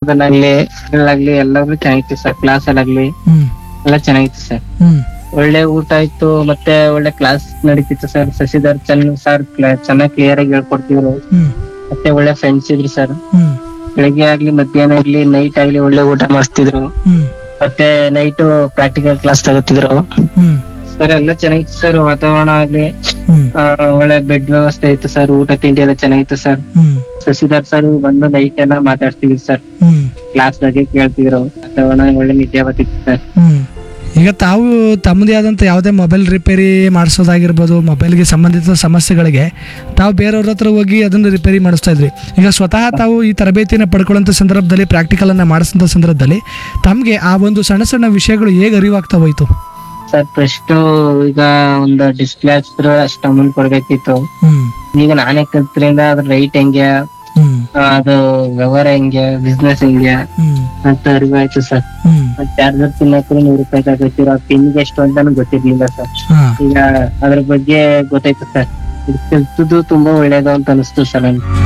ನೋಡೋದಲ್ಲಾಗ್ಲಿ ಆಗ್ಲಿ ಎಲ್ಲಾದ್ರೂ ಚೆನ್ನಾಗಿತ್ತು ಸರ್ ಕ್ಲಾಸ್ ಅಲ್ಲಾಗ್ಲಿ ಹ್ಮ್ ಎಲ್ಲ ಚೆನ್ನಾಗಿತ್ತು ಸರ್ ಹ್ಮ್ ಒಳ್ಳೆ ಊಟ ಇತ್ತು ಮತ್ತೆ ಒಳ್ಳೆ ಕ್ಲಾಸ್ ನಡೀತಿತ್ತು ಸರ್ ಶಶಿಧರ್ ಚಂದ್ ಸರ್ ಚೆನ್ನಾಗಿ ಕ್ಲಿಯರ್ ಆಗಿ ಹೇಳ್ಕೊಡ್ತಿದ್ರು ಹ್ಮ್ ಮತ್ತೆ ಒಳ್ಳೆ ಫ್ರೆಂಡ್ಸ್ ಇದ್ರು ಸರ್ ಹ್ಮ್ ಬೆಳಿಗ್ಗೆ ಆಗ್ಲಿ ಮಧ್ಯಾಹ್ನ ಆಗ್ಲಿ ನೈಟ್ ಆಗ್ಲಿ ಒಳ್ಳೆ ಊಟ ಮಾಡಿಸ್ತಿದ್ರು ಹ್ಮ್ ಮತ್ತೆ ನೈಟ್ ಪ್ರಾಕ್ಟಿಕಲ್ ಕ್ಲಾಸ್ ತಗೋತಿದ್ರು ಹ್ಮ್ ಸರ್ ಎಲ್ಲ ಚೆನ್ನಾಗಿತ್ತು ಸರ್ ವಾತಾವರಣ ಆಗ್ಲಿ ಹ್ಮ್ ಆ, ಒಳ್ಳೆ ಬೆಡ್ ವ್ಯವಸ್ಥೆ ಇತ್ತು ಸರ್ ಊಟ ತಿಂಡಿ ಎಲ್ಲ ಚೆನ್ನಾಗಿತ್ತು ಸರ್ ಹ್ಮ್ ಶಶಿಧರ್ ಸರ್ ಬಂದು ನೈಟ್ ಎಲ್ಲ ಮಾತಾಡ್ತಿದ್ರು ಸರ್ ಹ್ಮ್ ಕ್ಲಾಸ್ ಬಗ್ಗೆ ಕೇಳ್ತಿದ್ರು ವಾತಾವರಣ ಒಳ್ಳೆ ನಿದ್ದೆ ಬರ್ತಿತ್ತು ಸರ್ ಹ್ಮ್ ಈಗ ತಾವು ತಮ್ಮದೇ ಆದಂಥ ಯಾವುದೇ ಮೊಬೈಲ್ ರಿಪೇರಿ ಮಾಡಿಸೋದಾಗಿರ್ಬೋದು ಮೊಬೈಲ್ಗೆ ಸಂಬಂಧಿತ ಸಮಸ್ಯೆಗಳಿಗೆ ತಾವು ಬೇರೆಯವ್ರ ಹತ್ರ ಹೋಗಿ ಅದನ್ನು ರಿಪೇರಿ ಮಾಡಿಸ್ತಾ ಇದ್ರಿ ಈಗ ಸ್ವತಃ ತಾವು ಈ ತರಬೇತಿನ ಪಡ್ಕೊಳ್ಳೋಂಥ ಸಂದರ್ಭದಲ್ಲಿ ಪ್ರಾಕ್ಟಿಕಲನ್ನು ಮಾಡಿಸೋಂಥ ಸಂದರ್ಭದಲ್ಲಿ ತಮಗೆ ಆ ಒಂದು ಸಣ್ಣ ಸಣ್ಣ ವಿಷಯಗಳು ಹೇಗೆ ಅರಿವಾಗ್ತಾ ಹೋಯ್ತು ಸರ್ ಫಸ್ಟ್ ಈಗ ಒಂದು ಡಿಸ್ಪ್ಲೇ ಹಚ್ಚಿದ್ರು ಅಷ್ಟು ಅಮೌಂಟ್ ಕೊಡ್ಬೇಕಿತ್ತು ಹ್ಮ್ ಈಗ ನಾನೇ ಕಲ್ತ್ರಿಂದ ಅದ್ರ ರೈಟ್ ಹೆಂಗೆ ಹ್ಮ್ ಆ, ಅದು ವ್ಯವಹಾರ ಹೆಂಗೆ ಬಿಸ್ನೆಸ್ ಹೆಂಗೆ ಹ್ಮ್ ಅಂತ ಅರಿವಾಯ್ತು ಸರ್ ಹ್ಮ್ ಚಾರ್ಜರ್ ತಿನ್ನಕ್ಕೂ ನೂರು ರೂಪಾಯಿ ತಗೋತಿರೋ ಪಿನ್ಗೆ ಎಷ್ಟು ಅಂತಾನು ಗೊತ್ತಿರ್ಲಿಲ್ಲ ಸರ್ ಹಾ ಈಗ ಅದ್ರ ಬಗ್ಗೆ ಗೊತ್ತಾಯ್ತು ಸರ್ ಇದು ಕಲ್ತದ್ದು ತುಂಬಾ ಒಳ್ಳೇದು ಅಂತ ಅನಿಸ್ತು ಸರ್ ನನ್ಗೆ